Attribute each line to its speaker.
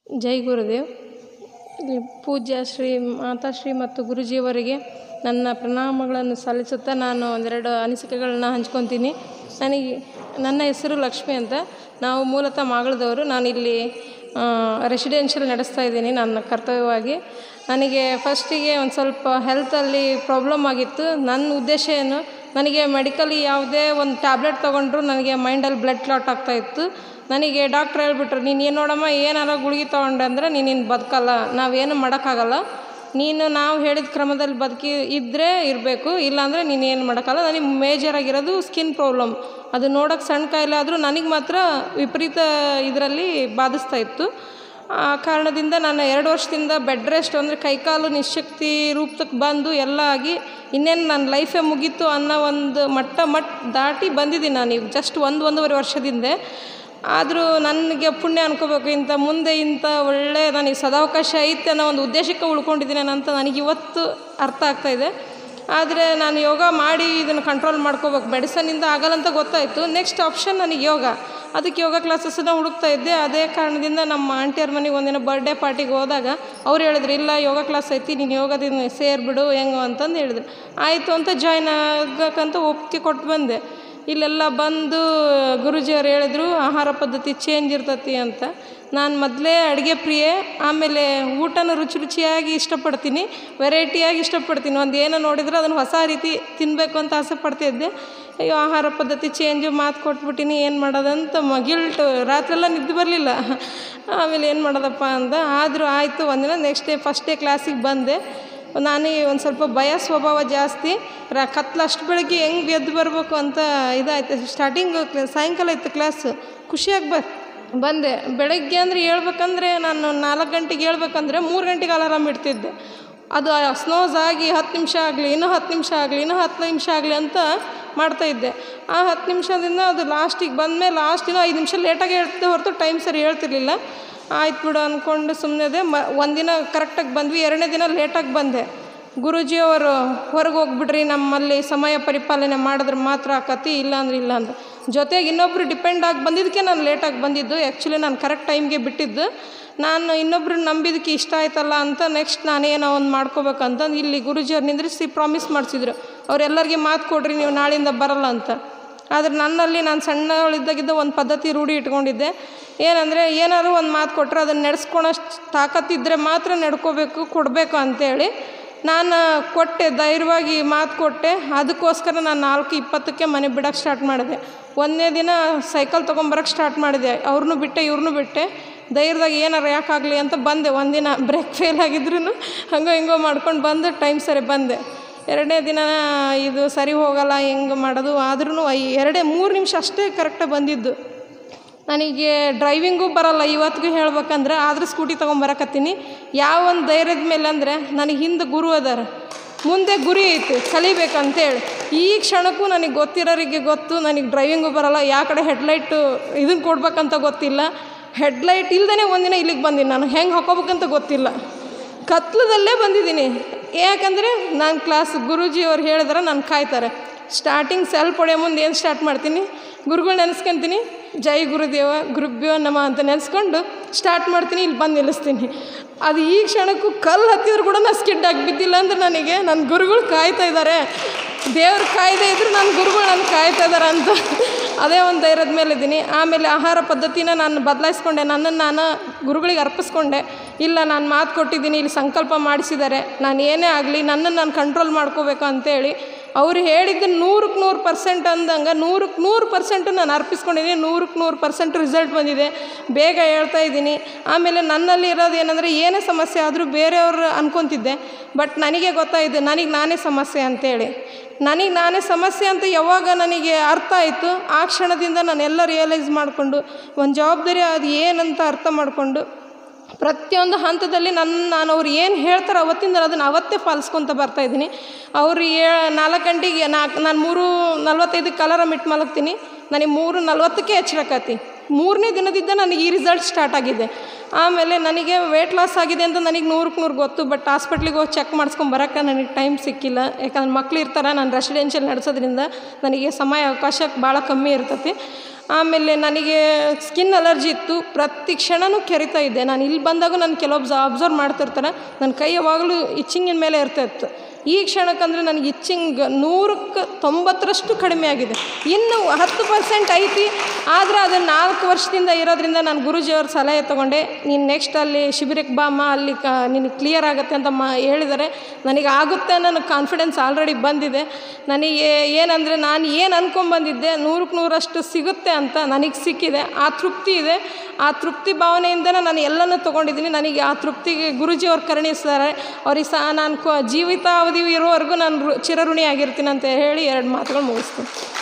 Speaker 1: ಜೈ ಗುರುದೇವ್ ಇಲ್ಲಿ ಪೂಜ್ಯ ಶ್ರೀ ಮಾತಾಶ್ರೀ ಮತ್ತು ಗುರೂಜಿಯವರಿಗೆ ನನ್ನ ಪ್ರಣಾಮಗಳನ್ನು ಸಲ್ಲಿಸುತ್ತಾ ನಾನು ಒಂದೆರಡು ಅನಿಸಿಕೆಗಳನ್ನ ಹಂಚ್ಕೊತೀನಿ ನನಗೆ ನನ್ನ ಹೆಸರು ಲಕ್ಷ್ಮಿ ಅಂತ ನಾವು ಮೂಲತಃ ಮಾಗಳದವರು ನಾನಿಲ್ಲಿ ರೆಸಿಡೆನ್ಷಿಯಲ್ ನಡೆಸ್ತಾ ಇದ್ದೀನಿ ನನ್ನ ಕರ್ತವ್ಯವಾಗಿ ನನಗೆ ಫಸ್ಟಿಗೆ ಒಂದು ಸ್ವಲ್ಪ ಹೆಲ್ತಲ್ಲಿ ಪ್ರಾಬ್ಲಮ್ ಆಗಿತ್ತು ನನ್ನ ಉದ್ದೇಶ ಏನು ನನಗೆ ಮೆಡಿಕಲಿ ಯಾವುದೇ ಒಂದು ಟ್ಯಾಬ್ಲೆಟ್ ತೊಗೊಂಡ್ರು ನನಗೆ ಮೈಂಡಲ್ಲಿ ಬ್ಲಡ್ ಕ್ಲಾಟ್ ಆಗ್ತಾಯಿತ್ತು ನನಗೆ ಡಾಕ್ಟ್ರ್ ಹೇಳ್ಬಿಟ್ರು ನೀನು ಏನು ನೋಡಮ್ಮ ಏನಾರ ಗುಳಿಗೆ ತೊಗೊಂಡೆ ಅಂದರೆ ನೀನು ಇನ್ನು ಬದುಕಲ್ಲ ನಾವೇನು ಮಾಡೋಕ್ಕಾಗಲ್ಲ ನೀನು ನಾವು ಹೇಳಿದ ಕ್ರಮದಲ್ಲಿ ಬದುಕಿ ಇದ್ದರೆ ಇರಬೇಕು ಇಲ್ಲಾಂದರೆ ನೀನು ಏನು ಮಾಡೋಕ್ಕಲ್ಲ ನನಗೆ ಮೇಜರ್ ಆಗಿರೋದು ಸ್ಕಿನ್ ಪ್ರಾಬ್ಲಮ್ ಅದು ನೋಡೋಕೆ ಸಣ್ಣ ಕಾಯಿಲೆ ಆದರೂ ನನಗೆ ಮಾತ್ರ ವಿಪರೀತ ಇದರಲ್ಲಿ ಬಾಧಿಸ್ತಾ ಇತ್ತು ಆ ಕಾರಣದಿಂದ ನಾನು ಎರಡು ವರ್ಷದಿಂದ ಬೆಡ್ ರೆಸ್ಟ್ ಅಂದರೆ ಕೈಕಾಲು ನಿಶಕ್ತಿ ರೂಪಕ್ಕೆ ಬಂದು ಎಲ್ಲ ಆಗಿ ಇನ್ನೇನು ನನ್ನ ಲೈಫೇ ಮುಗೀತು ಅನ್ನೋ ಒಂದು ಮಟ್ಟ ಮಟ್ಟ ದಾಟಿ ಬಂದಿದ್ದೀನಿ ನಾನು ಈಗ ಜಸ್ಟ್ ಒಂದು ಒಂದೂವರೆ ವರ್ಷದಿಂದ ಆದರೂ ನನಗೆ ಪುಣ್ಯ ಅನ್ಕೋಬೇಕು ಇಂಥ ಮುಂದೆ ಇಂಥ ಒಳ್ಳೆ ನನಗೆ ಸದಾವಕಾಶ ಐತೆ ಅನ್ನೋ ಒಂದು ಉದ್ದೇಶಕ್ಕೆ ಉಳ್ಕೊಂಡಿದ್ದೀನಿ ಅಂತ ನನಗೆ ಇವತ್ತು ಅರ್ಥ ಆಗ್ತಾಯಿದೆ ಆದರೆ ನಾನು ಯೋಗ ಮಾಡಿ ಇದನ್ನು ಕಂಟ್ರೋಲ್ ಮಾಡ್ಕೋಬೇಕು ಮೆಡಿಸನಿಂದ ಆಗಲ್ಲ ಅಂತ ಗೊತ್ತಾಯಿತು ನೆಕ್ಸ್ಟ್ ಆಪ್ಷನ್ ನನಗೆ ಯೋಗ ಅದಕ್ಕೆ ಯೋಗ ಕ್ಲಾಸಸ್ಸನ್ನ ಹುಡುಕ್ತಾ ಇದ್ದೆ ಅದೇ ಕಾರಣದಿಂದ ನಮ್ಮ ಆಂಟಿಯವ್ರ ಮನೆಗೆ ಒಂದಿನ ಬರ್ಡೇ ಪಾರ್ಟಿಗೆ ಹೋದಾಗ ಅವ್ರು ಹೇಳಿದ್ರು ಇಲ್ಲ ಯೋಗ ಕ್ಲಾಸ್ ಐತಿ ನೀನು ಯೋಗದಿಂದ ಸೇರಿಬಿಡು ಹೆಂಗೋ ಅಂತಂದು ಹೇಳಿದ್ರು ಆಯಿತು ಅಂತ ಜಾಯ್ನ್ ಆಗಕ್ಕಂತ ಒಪ್ಪಿಗೆ ಕೊಟ್ಟು ಬಂದೆ ಇಲ್ಲೆಲ್ಲ ಬಂದು ಗುರೂಜಿಯವ್ರು ಹೇಳಿದ್ರು ಆಹಾರ ಪದ್ಧತಿ ಚೇಂಜ್ ಇರ್ತತಿ ಅಂತ ನಾನು ಮೊದಲೇ ಅಡುಗೆ ಪ್ರಿಯೆ ಆಮೇಲೆ ಊಟನ ರುಚಿ ರುಚಿಯಾಗಿ ಇಷ್ಟಪಡ್ತೀನಿ ವೆರೈಟಿಯಾಗಿ ಇಷ್ಟಪಡ್ತೀನಿ ಒಂದು ಏನೋ ನೋಡಿದ್ರೆ ಅದನ್ನು ಹೊಸ ರೀತಿ ತಿನ್ನಬೇಕು ಅಂತ ಆಸೆ ಪಡ್ತಿದ್ದೆ ಅಯ್ಯೋ ಆಹಾರ ಪದ್ಧತಿ ಚೇಂಜು ಮಾತು ಕೊಟ್ಬಿಟ್ಟಿನಿ ಏನು ಮಾಡೋದಂತ ಗಿಲ್ಟು ರಾತ್ರೆಲ್ಲ ನಿದ್ದೆ ಬರಲಿಲ್ಲ ಆಮೇಲೆ ಏನು ಮಾಡೋದಪ್ಪ ಅಂತ ಆದರೂ ಆಯಿತು ಒಂದಿನ ನೆಕ್ಸ್ಟ್ ಡೇ ಫಸ್ಟ್ ಡೇ ಕ್ಲಾಸಿಗೆ ಬಂದೆ ನನಗೆ ಒಂದು ಸ್ವಲ್ಪ ಭಯ ಸ್ವಭಾವ ಜಾಸ್ತಿ ರ ಕತ್ಲು ಅಷ್ಟು ಬೆಳಗ್ಗೆ ಹೆಂಗೆ ಎದ್ದು ಬರಬೇಕು ಅಂತ ಇದಾಯ್ತು ಸ್ಟಾರ್ಟಿಂಗು ಸಾಯಂಕಾಲ ಇತ್ತು ಕ್ಲಾಸು ಖುಷಿಯಾಗಿ ಬ ಬಂದೆ ಬೆಳಗ್ಗೆ ಅಂದರೆ ಹೇಳ್ಬೇಕಂದ್ರೆ ನಾನು ನಾಲ್ಕು ಗಂಟೆಗೆ ಹೇಳ್ಬೇಕಂದ್ರೆ ಮೂರು ಗಂಟೆಗೆ ಅಲಾರಾಮ್ ಇಡ್ತಿದ್ದೆ ಅದು ಸ್ನೋಸ್ ಆಗಿ ಹತ್ತು ನಿಮಿಷ ಆಗಲಿ ಇನ್ನೂ ಹತ್ತು ನಿಮಿಷ ಆಗಲಿ ಇನ್ನೂ ಹತ್ತು ನಿಮಿಷ ಆಗಲಿ ಅಂತ ಮಾಡ್ತಾಯಿದ್ದೆ ಆ ಹತ್ತು ನಿಮಿಷದಿಂದ ಅದು ಲಾಸ್ಟಿಗೆ ಬಂದಮೇಲೆ ಲಾಸ್ಟ್ ಇನ್ನೂ ಐದು ನಿಮಿಷ ಲೇಟಾಗಿ ಹೇಳ್ತಿದ್ದೆ ಹೊರತು ಟೈಮ್ ಸರಿ ಹೇಳ್ತಿರ್ಲಿಲ್ಲ ಆಯ್ತು ಬಿಡು ಅಂದ್ಕೊಂಡು ಸುಮ್ಮನೆ ಮ ಒಂದಿನ ಕರೆಕ್ಟಾಗಿ ಬಂದ್ವಿ ಎರಡನೇ ದಿನ ಲೇಟಾಗಿ ಬಂದೆ ಗುರೂಜಿಯವರು ಹೊರಗೆ ಹೋಗ್ಬಿಡ್ರಿ ನಮ್ಮಲ್ಲಿ ಸಮಯ ಪರಿಪಾಲನೆ ಮಾಡಿದ್ರೆ ಮಾತ್ರ ಆಕತಿ ಇಲ್ಲ ಅಂದ್ರೆ ಇಲ್ಲ ಅಂತ ಜೊತೆಗೆ ಇನ್ನೊಬ್ಬರು ಡಿಪೆಂಡ್ ಆಗಿ ಬಂದಿದ್ದಕ್ಕೆ ನಾನು ಲೇಟಾಗಿ ಬಂದಿದ್ದು ಆ್ಯಕ್ಚುಲಿ ನಾನು ಕರೆಕ್ಟ್ ಟೈಮ್ಗೆ ಬಿಟ್ಟಿದ್ದು ನಾನು ಇನ್ನೊಬ್ರನ್ನ ನಂಬಿದ್ದಕ್ಕೆ ಇಷ್ಟ ಆಯ್ತಲ್ಲ ಅಂತ ನೆಕ್ಸ್ಟ್ ನಾನೇನೋ ಒಂದು ಮಾಡ್ಕೋಬೇಕಂತ ಇಲ್ಲಿ ಗುರೂಜಿಯವ್ರು ನಿಂದ್ರಿಸಿ ಪ್ರಾಮಿಸ್ ಮಾಡಿಸಿದ್ರು ಅವರೆಲ್ಲರಿಗೆ ಮಾತು ಕೊಡ್ರಿ ನೀವು ನಾಳಿಂದ ಬರಲ್ಲ ಅಂತ ಆದರೆ ನನ್ನಲ್ಲಿ ನಾನು ಸಣ್ಣವಳಿದ್ದಾಗಿದ್ದ ಒಂದು ಪದ್ಧತಿ ರೂಢಿ ಇಟ್ಕೊಂಡಿದ್ದೆ ಏನಂದರೆ ಏನಾದ್ರು ಒಂದು ಮಾತು ಕೊಟ್ಟರೆ ಅದನ್ನು ನಡೆಸ್ಕೊಳೋಷ್ಟು ತಾಕತ್ತಿದ್ದರೆ ಮಾತ್ರ ನಡ್ಕೋಬೇಕು ಕೊಡಬೇಕು ಅಂತೇಳಿ ನಾನು ಕೊಟ್ಟೆ ಧೈರ್ಯವಾಗಿ ಮಾತು ಕೊಟ್ಟೆ ಅದಕ್ಕೋಸ್ಕರ ನಾನು ನಾಲ್ಕು ಇಪ್ಪತ್ತಕ್ಕೆ ಮನೆ ಬಿಡೋಕ್ಕೆ ಸ್ಟಾರ್ಟ್ ಮಾಡಿದೆ ಒಂದನೇ ದಿನ ಸೈಕಲ್ ತೊಗೊಂಬರಕ್ಕೆ ಸ್ಟಾರ್ಟ್ ಮಾಡಿದೆ ಅವ್ರನ್ನೂ ಬಿಟ್ಟೆ ಇವ್ರನ್ನೂ ಬಿಟ್ಟೆ ಧೈರ್ಯದಾಗ ಏನಾರು ಯಾಕಾಗಲಿ ಅಂತ ಬಂದೆ ಒಂದಿನ ಬ್ರೇಕ್ ಫೇಲ್ ಆಗಿದ್ರು ಹಂಗೋ ಹಿಂಗೋ ಮಾಡ್ಕೊಂಡು ಬಂದು ಟೈಮ್ ಸರಿ ಬಂದೆ ಎರಡನೇ ದಿನ ಇದು ಸರಿ ಹೋಗಲ್ಲ ಹೆಂಗೆ ಮಾಡೋದು ಆದ್ರೂ ಎರಡೇ ಮೂರು ನಿಮಿಷ ಅಷ್ಟೇ ಕರೆಕ್ಟಾಗಿ ಬಂದಿದ್ದು ನನಗೆ ಡ್ರೈವಿಂಗೂ ಬರಲ್ಲ ಇವತ್ತಿಗೂ ಹೇಳ್ಬೇಕಂದ್ರೆ ಆದರೂ ಸ್ಕೂಟಿ ತೊಗೊಂಬರಕತ್ತೀನಿ ಯಾವ ಒಂದು ಧೈರ್ಯದ ಮೇಲೆ ಅಂದರೆ ನನಗೆ ಹಿಂದೆ ಗುರು ಅದಾರ ಮುಂದೆ ಗುರಿ ಐತಿ ಕಲಿಬೇಕಂತೇಳಿ ಈ ಕ್ಷಣಕ್ಕೂ ನನಗೆ ಗೊತ್ತಿರೋರಿಗೆ ಗೊತ್ತು ನನಗೆ ಡ್ರೈವಿಂಗು ಬರಲ್ಲ ಯಾವ ಕಡೆ ಹೆಡ್ಲೈಟು ಇದನ್ನು ಕೊಡ್ಬೇಕಂತ ಗೊತ್ತಿಲ್ಲ ಹೆಡ್ಲೈಟ್ ಇಲ್ದೇ ಒಂದಿನ ಇಲ್ಲಿಗೆ ಬಂದೀನಿ ನಾನು ಹೆಂಗೆ ಹಾಕೋಬೇಕಂತ ಗೊತ್ತಿಲ್ಲ ಕತ್ಲದಲ್ಲೇ ಬಂದಿದ್ದೀನಿ ಯಾಕಂದರೆ ನಾನು ಕ್ಲಾಸ್ ಗುರೂಜಿ ಅವ್ರು ಹೇಳಿದ್ರೆ ನಾನು ಕಾಯ್ತಾರೆ ಸ್ಟಾರ್ಟಿಂಗ್ ಸೆಲ್ಫ್ ಹೊಡೆಯೋ ಮುಂದೆ ಏನು ಸ್ಟಾರ್ಟ್ ಮಾಡ್ತೀನಿ ಗುರುಗಳು ನೆನೆಸ್ಕೊಂತೀನಿ ಜೈ ಗುರುದೇವ ಗುರುಭ್ಯೋ ನಮ ಅಂತ ನೆನೆಸ್ಕೊಂಡು ಸ್ಟಾರ್ಟ್ ಮಾಡ್ತೀನಿ ಇಲ್ಲಿ ಬಂದು ನಿಲ್ಲಿಸ್ತೀನಿ ಅದು ಈ ಕ್ಷಣಕ್ಕೂ ಕಲ್ಲು ಹತ್ತಿದ್ರು ಕೂಡ ನಾನು ಸ್ಕಿಡ್ ಆಗಿ ಬಿದ್ದಿಲ್ಲ ಅಂದ್ರೆ ನನಗೆ ನನ್ನ ಗುರುಗಳು ಕಾಯ್ತಾ ಇದ್ದಾರೆ ದೇವ್ರು ಕಾಯ್ದೆ ಇದ್ರು ನನ್ನ ಗುರುಗಳು ನನ್ನ ಕಾಯ್ತಾ ಇದ್ದಾರೆ ಅಂತ ಅದೇ ಒಂದು ಧೈರ್ಯದ ಮೇಲೆ ಇದ್ದೀನಿ ಆಮೇಲೆ ಆಹಾರ ಪದ್ಧತಿನ ನಾನು ಬದಲಾಯಿಸ್ಕೊಂಡೆ ನನ್ನನ್ನು ನಾನು ಗುರುಗಳಿಗೆ ಅರ್ಪಿಸ್ಕೊಂಡೆ ಇಲ್ಲ ನಾನು ಮಾತು ಕೊಟ್ಟಿದ್ದೀನಿ ಇಲ್ಲಿ ಸಂಕಲ್ಪ ಮಾಡಿಸಿದ್ದಾರೆ ನಾನು ಏನೇ ಆಗಲಿ ನನ್ನನ್ನು ನಾನು ಕಂಟ್ರೋಲ್ ಮಾಡ್ಕೋಬೇಕು ಅಂತೇಳಿ ಅವ್ರು ಹೇಳಿದ್ದು ನೂರಕ್ಕೆ ನೂರು ಪರ್ಸೆಂಟ್ ಅಂದಂಗೆ ನೂರಕ್ಕೆ ನೂರು ಪರ್ಸೆಂಟು ನಾನು ಅರ್ಪಿಸ್ಕೊಂಡಿದ್ದೀನಿ ನೂರಕ್ಕೆ ನೂರು ಪರ್ಸೆಂಟ್ ರಿಸಲ್ಟ್ ಬಂದಿದೆ ಬೇಗ ಹೇಳ್ತಾ ಇದ್ದೀನಿ ಆಮೇಲೆ ನನ್ನಲ್ಲಿ ಇರೋದು ಏನಂದರೆ ಏನೇ ಸಮಸ್ಯೆ ಆದರೂ ಬೇರೆಯವರು ಅನ್ಕೊತಿದ್ದೆ ಬಟ್ ನನಗೆ ಗೊತ್ತಾಯಿತು ನನಗೆ ನಾನೇ ಸಮಸ್ಯೆ ಅಂತೇಳಿ ನನಗೆ ನಾನೇ ಸಮಸ್ಯೆ ಅಂತ ಯಾವಾಗ ನನಗೆ ಅರ್ಥ ಆಯಿತು ಆ ಕ್ಷಣದಿಂದ ನಾನು ಎಲ್ಲ ರಿಯಲೈಸ್ ಮಾಡಿಕೊಂಡು ಒಂದು ಜವಾಬ್ದಾರಿ ಅದು ಏನಂತ ಅರ್ಥ ಮಾಡಿಕೊಂಡು ಪ್ರತಿಯೊಂದು ಹಂತದಲ್ಲಿ ನನ್ನ ನಾನು ಅವ್ರು ಏನು ಹೇಳ್ತಾರೆ ಅವತ್ತಿಂದ ಅದನ್ನು ಅವತ್ತೇ ಪಾಲಿಸ್ಕೊತ ಬರ್ತಾಯಿದ್ದೀನಿ ಅವ್ರು ಏ ನಾಲ್ಕು ಗಂಟೆಗೆ ನಾಲ್ಕು ನಾನು ಮೂರು ನಲ್ವತ್ತೈದಕ್ಕೆ ಅಲಾರಾಮ್ ಇಟ್ಟು ಮಲಗ್ತೀನಿ ನನಗೆ ಮೂರು ನಲ್ವತ್ತಕ್ಕೆ ಎಚ್ಚರಕತ್ತಿ ಮೂರನೇ ದಿನದಿಂದ ನನಗೆ ಈ ರಿಸಲ್ಟ್ ಸ್ಟಾರ್ಟ್ ಆಗಿದೆ ಆಮೇಲೆ ನನಗೆ ವೇಟ್ ಲಾಸ್ ಆಗಿದೆ ಅಂತ ನನಗೆ ನೂರಕ್ಕೆ ನೂರು ಗೊತ್ತು ಬಟ್ ಹಾಸ್ಪಿಟ್ಲಿಗೆ ಹೋಗಿ ಚೆಕ್ ಮಾಡಿಸ್ಕೊಂಡು ಬರೋಕ್ಕೆ ನನಗೆ ಟೈಮ್ ಸಿಕ್ಕಿಲ್ಲ ಯಾಕಂದ್ರೆ ಮಕ್ಳು ಇರ್ತಾರೆ ನಾನು ರೆಸಿಡೆನ್ಷಿಯಲ್ ನಡೆಸೋದ್ರಿಂದ ನನಗೆ ಸಮಯ ಅವಕಾಶ ಭಾಳ ಕಮ್ಮಿ ಇರ್ತೈತಿ ಆಮೇಲೆ ನನಗೆ ಸ್ಕಿನ್ ಅಲರ್ಜಿ ಇತ್ತು ಪ್ರತಿ ಕ್ಷಣನೂ ಕೆರಿತಾ ಇದ್ದೆ ನಾನು ಇಲ್ಲಿ ಬಂದಾಗ ನಾನು ಕೆಲವೊಬ್ಬ ಅಬ್ಸರ್ವ್ ಮಾಡ್ತಿರ್ತಾರೆ ನನ್ನ ಕೈ ಯಾವಾಗಲೂ ಇಚ್ಚಿಂಗಿನ ಮೇಲೆ ಇರ್ತಾ ಇತ್ತು ಈ ಕ್ಷಣಕ್ಕಂದ್ರೆ ನನಗೆ ಇಚ್ಚಿಂಗ್ ನೂರಕ್ಕೆ ತೊಂಬತ್ತರಷ್ಟು ಕಡಿಮೆ ಆಗಿದೆ ಇನ್ನು ಹತ್ತು ಪರ್ಸೆಂಟ್ ಐತಿ ಆದರೆ ಅದನ್ನು ನಾಲ್ಕು ವರ್ಷದಿಂದ ಇರೋದ್ರಿಂದ ನಾನು ಗುರೂಜಿಯವ್ರ ಸಲಹೆ ತೊಗೊಂಡೆ ನೀನು ನೆಕ್ಸ್ಟ್ ಅಲ್ಲಿ ಶಿಬಿರಕ್ಕೆ ಬಾಮ್ಮ ಅಲ್ಲಿ ಕ ನಿನಗೆ ಕ್ಲಿಯರ್ ಆಗುತ್ತೆ ಅಂತ ಮಾ ಹೇಳಿದ್ದಾರೆ ನನಗೆ ಆಗುತ್ತೆ ಅನ್ನೋ ಕಾನ್ಫಿಡೆನ್ಸ್ ಆಲ್ರೆಡಿ ಬಂದಿದೆ ನನಗೆ ಏನಂದರೆ ನಾನು ಏನು ಅನ್ಕೊಂಬಂದಿದ್ದೆ ನೂರಕ್ಕೆ ನೂರಷ್ಟು ಸಿಗುತ್ತೆ ಅಂತ ನನಗೆ ಸಿಕ್ಕಿದೆ ಆ ತೃಪ್ತಿ ಇದೆ ಆ ತೃಪ್ತಿ ಭಾವನೆಯಿಂದನೇ ನಾನು ಎಲ್ಲನೂ ತೊಗೊಂಡಿದ್ದೀನಿ ನನಗೆ ಆ ತೃಪ್ತಿಗೆ ಗುರೂಜಿಯವ್ರು ಕರುಣಿಸ್ತಾರೆ ಅವ್ರಿಗೆ ಸಹ ನಾನು ಕ ಜೀವಿತಾವಧಿ ಇರೋವರೆಗೂ ನಾನು ರು ಚಿರಋಣಿ ಆಗಿರ್ತೀನಿ ಅಂತ ಹೇಳಿ ಎರಡು ಮಾತುಗಳು ಮುಗಿಸ್ತೀನಿ